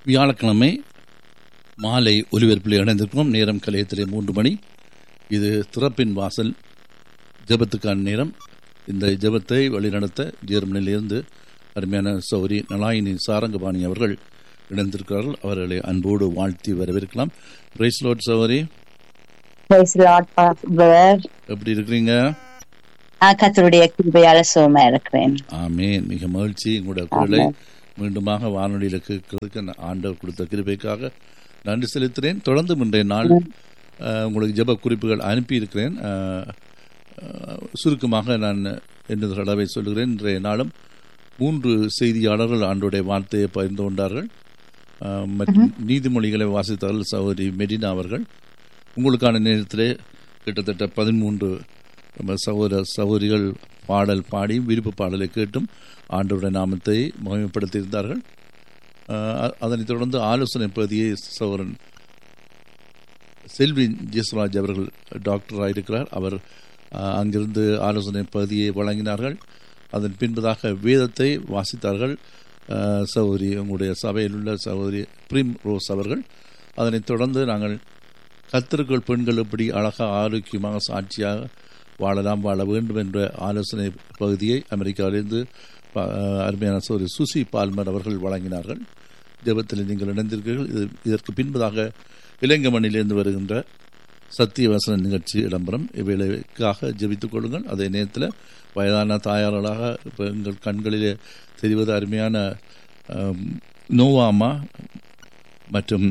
வியாழக்கிழமை மாலை ஒலிபரப்பில் இணைந்திருக்கிறோம் நேரம் கலையத்திலே மூன்று மணி இது திறப்பின் வாசல் ஜெபத்துக்கான நேரம் இந்த ஜெபத்தை வழிநடத்த ஜெர்மனியிலிருந்து அருமையான சௌரி நலாயினி சாரங்கபாணி அவர்கள் இணைந்திருக்கிறார்கள் அவர்களை அன்போடு வாழ்த்தி வரவேற்கலாம் praise Lord sorry Praise the Lord, brother. எப்படி இருக்கிறீங்க நான் கத்தருடைய கிருபையால சுகமா இருக்கிறேன் ஆமேன் மிக மகிழ்ச்சி உங்களுடைய குரலை மீண்டுமாக வானொலியில் கேட்கறதுக்கு நான் ஆண்டவர் கொடுத்த கிருபைக்காக நன்றி செலுத்துகிறேன் தொடர்ந்து இன்றைய நாள் அஹ், உங்களுக்கு ஜெப குறிப்புகள் அனுப்பியிருக்கிறேன் அஹ், அஹ், சுருக்கமாக நான் என்னது தடவை சொல்கிறேன் இன்றைய நாளும் மூன்று செய்தியாளர்கள் ஆண்டுடைய வார்த்தையை பகிர்ந்து கொண்டார்கள் அஹ், மற்றும் நீதிமொழிகளை வாசித்தார்கள் சகோதரி மெடினா அவர்கள் உங்களுக்கான நேரத்திலே கிட்டத்தட்ட பதிமூன்று நம்ம சகோதர சகோதரிகள் பாடல் பாடி விருப்ப பாடலை கேட்டும் ஆண்டவருடைய நாமத்தை மகிமைப்படுத்தியிருந்தார்கள் அஹ் அ- அதனைத் தொடர்ந்து ஆலோசனை பகுதியை சகோதரன் செல்வி ஜெஸ்ராஜ் அவர்கள் டாக்டராக இருக்கிறார் அவர் அஹ், அங்கிருந்து ஆலோசனை பகுதியை வழங்கினார்கள் அதன் பின்பதாக வேதத்தை வாசித்தார்கள் அஹ், சகோதரி உங்களுடைய சபையில் உள்ள சகோதரி பிரிம் ரோஸ் அவர்கள் அதனைத் தொடர்ந்து நாங்கள் கத்திற்குள் பெண்கள் எப்படி அழகாக ஆரோக்கியமாக சாட்சியாக வாழலாம் வாழ வேண்டும் என்ற ஆலோசனை பகுதியை அமெரிக்காவிலிருந்து ப- அஹ், அருமையான சோரி சுசி பால்மர் அவர்கள் வழங்கினார்கள் ஜெபத்தில் நீங்கள் இணைந்திருக்கிறீர்கள் இது இதற்கு பின்பதாக இளங்கமணிலிருந்து வருகின்ற சத்திய வசன நிகழ்ச்சி விளம்பரம் இவைகளுக்காக ஜெபித்துக் கொள்ளுங்கள் அதே நேரத்தில் வயதான தாயார்களாக இப்போ எங்கள் கண்களிலே தெரிவது அருமையான அம், நோவாமா மற்றும்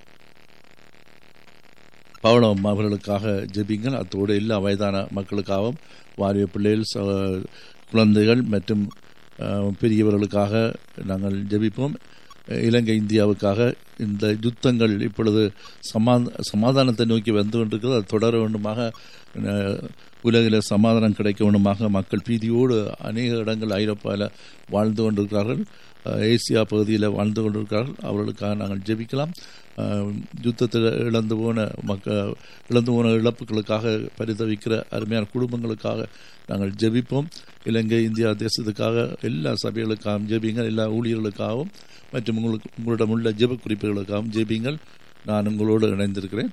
பவளம் அவர்களுக்காக ஜெபிங்கள் அத்தோடு எல்லா வயதான மக்களுக்காகவும் வாரிய பிள்ளைகள் ச- குழந்தைகள் மற்றும் அஹ், பெரியவர்களுக்காக நாங்கள் ஜெபிப்போம் இலங்கை இந்தியாவுக்காக இந்த யுத்தங்கள் இப்பொழுது சமா சமாதானத்தை நோக்கி வந்து கொண்டிருக்கிறது அது தொடர வேண்டுமாக அஹ், உலகில் சமாதானம் கிடைக்க வேண்டுமாக மக்கள் பீதியோடு அநேக இடங்கள் ஐரோப்பாவில் வாழ்ந்து கொண்டிருக்கிறார்கள் அஹ், ஏசியா பகுதியில் வாழ்ந்து கொண்டிருக்கிறார்கள் அவர்களுக்காக நாங்கள் ஜெபிக்கலாம் அஹ், யுத்தத்தில் இழந்து போன மக்க இழந்து போன இழப்புகளுக்காக பரிதவிக்கிற அருமையான குடும்பங்களுக்காக நாங்கள் ஜெபிப்போம் இலங்கை இந்தியா தேசத்துக்காக எல்லா சபைகளுக்காகவும் ஜெபிங்கள் எல்லா ஊழியர்களுக்காகவும் மற்றும் உங்களுக்கு உங்களிடம் உள்ள ஜெப குறிப்புகளுக்காகவும் ஜெபிங்கள் நான் உங்களோடு இணைந்திருக்கிறேன்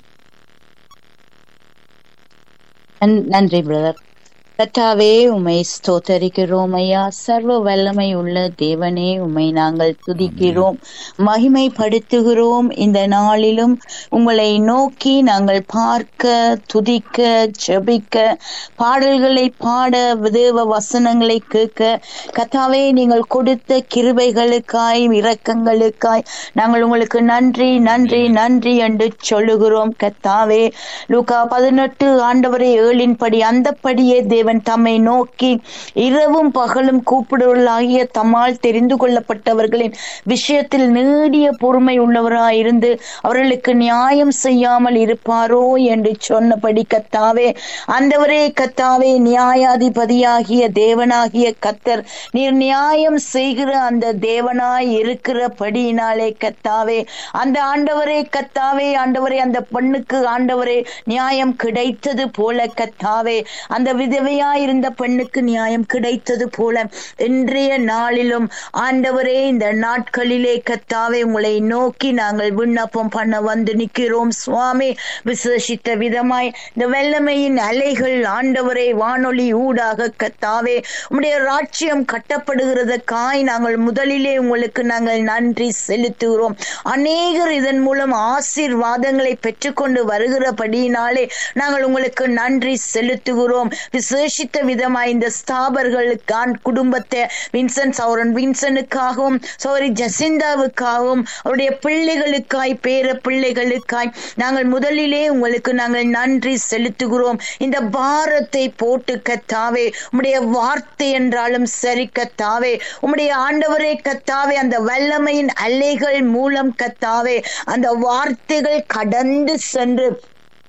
நன்- நன்றி பிரதர் கத்தாவே உமை ஸ்தோத்தரிக்கிறோம் ஐயா சர்வ வல்லமை உள்ள தேவனே உமை நாங்கள் துதிக்கிறோம் மகிமைப்படுத்துகிறோம் இந்த நாளிலும் உங்களை நோக்கி நாங்கள் பார்க்க துதிக்க ஜெபிக்க பாடல்களை பாட தேவ வசனங்களை கேட்க கத்தாவே நீங்கள் கொடுத்த கிருபைகளுக்காய் இரக்கங்களுக்காய் நாங்கள் உங்களுக்கு நன்றி நன்றி நன்றி என்று சொல்லுகிறோம் கத்தாவே லூகா பதினெட்டு ஆண்டவரை ஏழின்படி அந்தப்படியே தேவன் தம்மை நோக்கி இரவும் பகலும் கூப்பிடுவர்களாகிய தம்மால் தெரிந்து கொள்ளப்பட்டவர்களின் விஷயத்தில் நீடிய பொறுமை உள்ளவராயிருந்து அவர்களுக்கு நியாயம் செய்யாமல் இருப்பாரோ என்று சொன்னபடி கத்தாவே ஆண்டவரே கத்தாவே நியாயாதிபதியாகிய தேவனாகிய கத்தர் நீர் நியாயம் செய்கிற அந்த தேவனாய் இருக்கிறபடியினாலே கத்தாவே அந்த ஆண்டவரே கத்தாவே ஆண்டவரே அந்த பெண்ணுக்கு ஆண்டவரே நியாயம் கிடைத்தது போல கத்தாவே அந்த விதவையாய் இருந்த பெண்ணுக்கு நியாயம் கிடைத்தது போல இன்றைய நாளிலும் ஆண்டவரே இந்த நாட்களிலே கத்தாவே உங்களை நோக்கி நாங்கள் விண்ணப்பம் பண்ண வந்து நிற்கிறோம் சுவாமி விசேஷித்த விதமாய் இந்த வெள்ளமையின் அலைகள் ஆண்டவரே வானொலி ஊடாக கத்தாவே உம்முடைய ராஜ்யம் கட்டப்படுகிறதற்காய் நாங்கள் முதலிலே உங்களுக்கு நாங்கள் நன்றி செலுத்துகிறோம் அநேகர் இதன் மூலம் ஆசீர்வாதங்களை பெற்றுக்கொண்டு வருகிறபடியினாலே நாங்கள் உங்களுக்கு நன்றி செலுத்துகிறோம் விசேஷித்த விதமாய் இந்த ஸ்தாபர்களுக்கான் குடும்பத்தை வின்சென்ட் சௌரன் வின்சனுக்காகவும் சௌரி ஜசிந்தாவுக்காகவும் அவருடைய பிள்ளைகளுக்காய் பேர பிள்ளைகளுக்காய் நாங்கள் முதலிலே உங்களுக்கு நாங்கள் நன்றி செலுத்துகிறோம் இந்த பாரத்தை போட்டு கத்தாவே உம்முடைய வார்த்தை என்றாலும் சரி கத்தாவே உம்முடைய ஆண்டவரே கத்தாவே அந்த வல்லமையின் அலைகள் மூலம் கத்தாவே அந்த வார்த்தைகள் கடந்து சென்று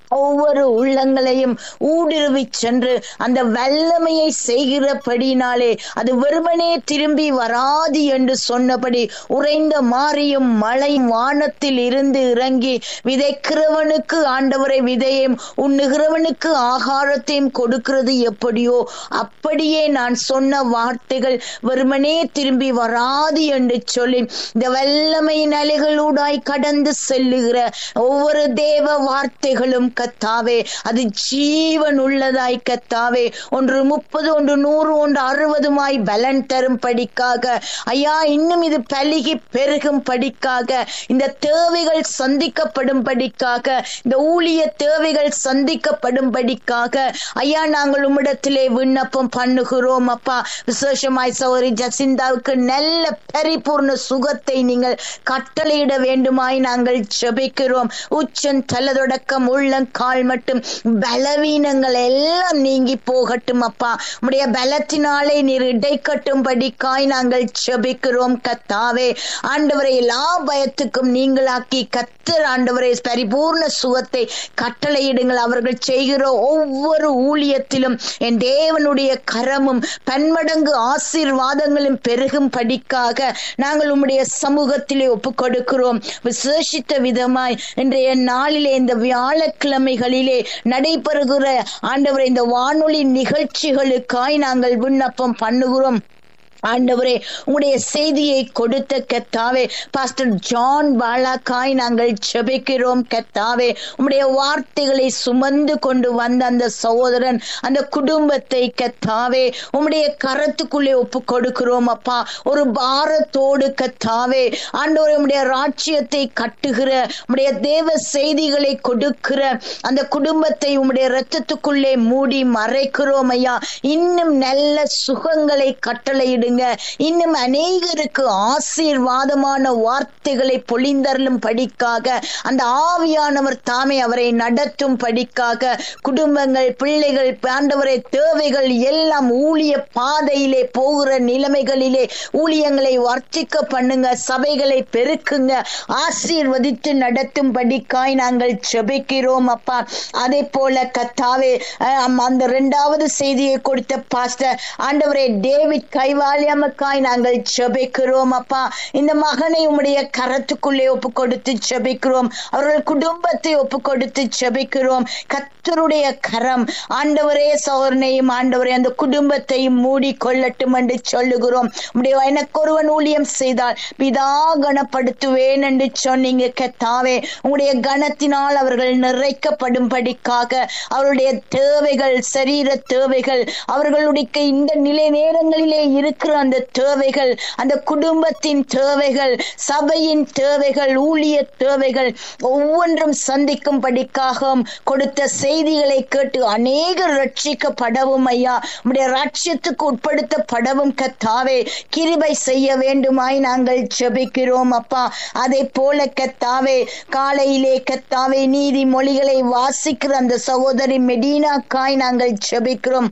ஒவ்வொரு உள்ளங்களையும் ஊடுருவி சென்று அந்த வல்லமையை செய்கிறபடினாலே அது வெறுமனே திரும்பி வராது என்று சொன்னபடி உறைந்த மாறியும் மழையும் வானத்தில் இருந்து இறங்கி விதைக்கிறவனுக்கு ஆண்டவரை விதையும் உண்ணுகிறவனுக்கு ஆகாரத்தையும் கொடுக்கிறது எப்படியோ அப்படியே நான் சொன்ன வார்த்தைகள் வெறுமனே திரும்பி வராது என்று சொல்லி இந்த வல்லமையின் அலைகளூடாய் கடந்து செல்லுகிற ஒவ்வொரு தேவ வார்த்தைகளும் கத்தாவே அது ஜீவன் உள்ளதாய் கத்தாவே ஒன்று முப்பது ஒன்று நூறு ஒன்று அறுபதுமாய் பலன் தரும் படிக்காக ஐயா இன்னும் இது பலுகி பெருகும் படிக்காக இந்த தேவைகள் சந்திக்கப்படும் படிக்காக இந்த ஊழிய தேவைகள் சந்திக்கப்படும் படிக்காக ஐயா நாங்கள் உம்மிடத்திலே விண்ணப்பம் பண்ணுகிறோம் அப்பா விசேஷமாய் சௌரி ஜசிந்தாவுக்கு நல்ல பரிபூர்ண சுகத்தை நீங்கள் கட்டளையிட வேண்டுமாய் நாங்கள் ஜெபிக்கிறோம் உச்சன் தலதொடக்கம் உள்ளங்கால் மட்டும் பலவீனங்கள் எல்லாம் நீங்கி போகட்டும் அப்பா உடைய பலத்தினாலே நீர் இடைக்கட்டும்படிக்காய் நாங்கள் ஜெபிக்கிறோம் கத்தாவே ஆண்டவரை எல்லா பயத்துக்கும் நீங்களாக்கி கத்தர் ஆண்டவரை பரிபூர்ண சுகத்தை கட்டளையிடுங்கள் அவர்கள் செய்கிற ஒவ்வொரு ஊழியத்திலும் என் தேவனுடைய கரமும் பன்மடங்கு ஆசீர்வாதங்களும் பெருகும் படிக்காக நாங்கள் உம்முடைய சமூகத்திலே ஒப்புக் கொடுக்கிறோம் விசேஷித்த விதமாய் இன்றைய நாளிலே இந்த வியாழக்கிழமைகளிலே நடைபெறுகிற ஆண்டவரை இந்த வானொலி நிகழ்ச்சிகளுக்காய் நாங்கள் விண்ணப்பம் பண்ணுகிறோம் ஆண்டவரே உங்களுடைய செய்தியை கொடுத்த கத்தாவே பாஸ்டர் ஜான் பாலாக்காய் நாங்கள் ஜெபிக்கிறோம் கத்தாவே உம்முடைய வார்த்தைகளை சுமந்து கொண்டு வந்த அந்த சகோதரன் அந்த குடும்பத்தை கத்தாவே உம்முடைய கரத்துக்குள்ளே ஒப்பு கொடுக்கிறோம் அப்பா ஒரு பாரத்தோடு கத்தாவே ஆண்டவரே உம்முடைய ராஜ்யத்தை கட்டுகிற உம்முடைய தேவ செய்திகளை கொடுக்கிற அந்த குடும்பத்தை உம்முடைய ரத்தத்துக்குள்ளே மூடி மறைக்கிறோம் ஐயா இன்னும் நல்ல சுகங்களை கட்டளையிடுங்க இன்னும் அநேகருக்கு ஆசீர்வாதமான வார்த்தைகளை பொழிந்தருளும் படிக்காக அந்த ஆவியானவர் தாமே அவரை நடத்தும் படிக்காக குடும்பங்கள் பிள்ளைகள் ஆண்டவரை தேவைகள் எல்லாம் ஊழிய பாதையிலே போகிற நிலைமைகளிலே ஊழியங்களை வர்த்திக்க பண்ணுங்க சபைகளை பெருக்குங்க ஆசீர்வதித்து நடத்தும் படிக்காய் நாங்கள் ஜெபிக்கிறோம் அப்பா அதே போல கத்தாவே அஹ், அந்த இரண்டாவது செய்தியை கொடுத்த பாஸ்டர் ஆண்டவரே டேவிட் கைவாலியமக்காய் நாங்கள் ஜெபிக்கிறோம் அப்பா இந்த மகனை உம்முடைய கரத்துக்குள்ளே ஒப்பு கொடுத்து ஜெபிக்கிறோம் அவர்கள் குடும்பத்தை ஒப்பு கொடுத்து ஜெபிக்கிறோம் கத்தருடைய கரம் ஆண்டவரே சோதனையும் ஆண்டவரே அந்த குடும்பத்தையும் மூடி கொள்ளட்டும் என்று சொல்லுகிறோம் உம்முடைய எனக்கு ஒருவன் ஊழியம் செய்தால் பிதா கனப்படுத்துவேன் என்று சொன்னீங்க கத்தாவே உங்களுடைய கனத்தினால் அவர்கள் நிறைக்கப்படும்படிக்காக அவருடைய தேவைகள் சரீர தேவைகள் அவர்களுடைய இந்த நிலை நேரங்களிலே இருக்கிற அந்த தேவைகள் அந்த குடும்பத்தின் தேவைகள் சபையின் தேவைகள் ஊழிய தேவைகள் ஒவ்வொன்றும் சந்திக்கும்படிக்காக கொடுத்த செய்திகளை கேட்டு அநேகர் ரட்சிக்கப்படவும் ஐயா உம்முடைய ராட்சியத்துக்கு உட்படுத்தப்படவும் கத்தாவே கிருபை செய்ய வேண்டுமாய் நாங்கள் ஜெபிக்கிறோம் அப்பா அதை போல கத்தாவே காலையிலே கத்தாவே நீதிமொழிகளை வாசிக்கிற அந்த சகோதரி மெடினாக்காய் நாங்கள் ஜெபிக்கிறோம்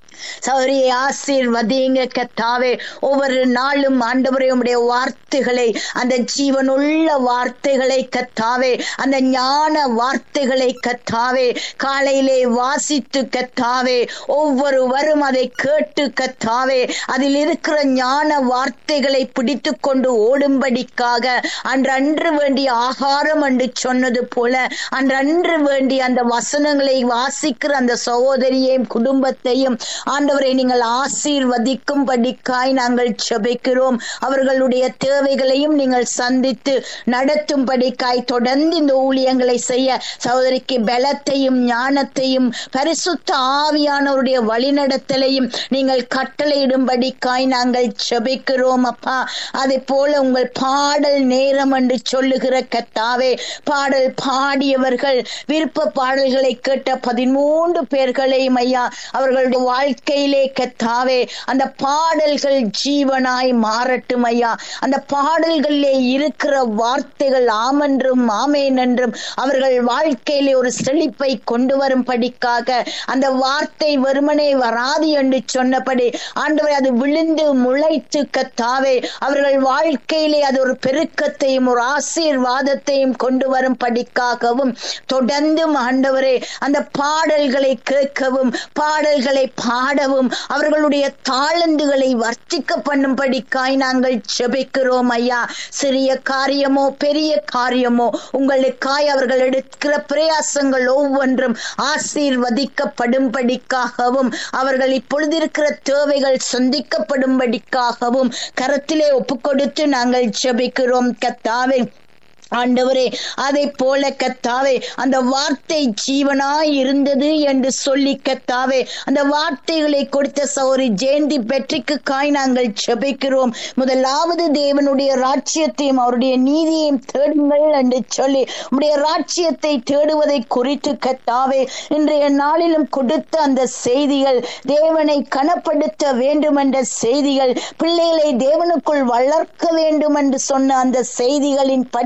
சௌரியை ஆசீர்வதிங்க கத்தாவே ஒவ்வொரு நாளும் ஆண்டவரே உம்முடைய வார்த்தைகளை அந்த ஜீவனுள்ள வார்த்தைகளை கத்தாவே அந்த ஞான வார்த்தைகளை கத்தாவே காலையிலே வாசித்து கத்தாவே ஒவ்வொருவரும் அதை கேட்டு கத்தாவே அதில் இருக்கிற ஞான வார்த்தைகளை பிடித்து கொண்டு ஓடும்படிக்காக அன்றன்று வேண்டிய ஆகாரம் என்று சொன்னது போல அன்றன்று வேண்டிய அந்த வசனங்களை வாசிக்கிற அந்த சகோதரியையும் குடும்பத்தையும் ஆண்டவரை நீங்கள் ஆசீர்வதிக்கும் படிக்காய் நாங்கள் ஜெபிக்கிறோம் அவர்களுடைய தேவைகளையும் நீங்கள் சந்தித்து நடத்தும் படிக்காய் தொடர்ந்து இந்த ஊழியங்களை செய்ய சகோதரிக்கு பலத்தையும் ஞானத்தையும் பரிசுத்த ஆவியானவருடைய வழிநடத்தலையும் நீங்கள் கட்டளையிடும்படிக்காய் நாங்கள் ஜெபிக்கிறோம் அப்பா அதே போல உங்கள் பாடல் நேரம் என்று சொல்லுகிற கத்தாவே பாடல் பாடியவர்கள் விருப்ப பாடல்களை கேட்ட பதிமூன்று பேர்களையும் ஐயா அவர்களுடைய வாழ்க்கை வாழ்க்கையிலே கத்தாவே அந்த பாடல்கள் ஜீவனாய் மாறட்டும் ஐயா அந்த பாடல்களிலே இருக்கிற வார்த்தைகள் ஆமென்றும் ஆமேன் என்றும் அவர்கள் வாழ்க்கையிலே ஒரு செழிப்பை கொண்டு வரும்படிக்காக அந்த வார்த்தை வெறுமனே வராது என்று சொன்னபடி ஆண்டவரை அது விழுந்து முளைத்து கத்தாவே அவர்கள் வாழ்க்கையிலே அது ஒரு பெருக்கத்தையும் ஒரு ஆசீர்வாதத்தையும் கொண்டு வரும்படிக்காகவும் தொடர்ந்தும் ஆண்டவரே அந்த பாடல்களை கேட்கவும் பாடல்களை பாடவும் அவர்களுடைய தாளந்துகளை வர்த்திக்க பண்ணும்படிக்காய் நாங்கள் ஜெபிக்கிறோம் ஐயா சிறிய காரியமோ பெரிய காரியமோ உங்களுக்காய் அவர்கள் எடுக்கிற பிரயாசங்கள் ஒவ்வொன்றும் ஆசீர்வதிக்கப்படும்படிக்காகவும் அவர்கள் இப்பொழுது இருக்கிற தேவைகள் சந்திக்கப்படும்படிக்காகவும் கரத்திலே ஒப்புக்கொடுத்து நாங்கள் ஜெபிக்கிறோம் கத்தாவே ஆண்டவரே அதை போல கத்தாவே அந்த வார்த்தை ஜீவனாய் இருந்தது என்று சொல்லி கத்தாவே அந்த வார்த்தைகளை கொடுத்த சௌரி ஜெயந்தி பெற்றிக்கு காய் நாங்கள் ஜெபிக்கிறோம் முதலாவது தேவனுடைய ராட்சியத்தையும் அவருடைய நீதியையும் தேடுங்கள் என்று சொல்லி உடைய ராட்சியத்தை தேடுவதை குறித்து கத்தாவே இன்றைய நாளிலும் கொடுத்த அந்த செய்திகள் தேவனை கனப்படுத்த வேண்டும் என்ற செய்திகள் பிள்ளைகளை தேவனுக்குள் வளர்க்க வேண்டும் என்று சொன்ன அந்த செய்திகளின் படி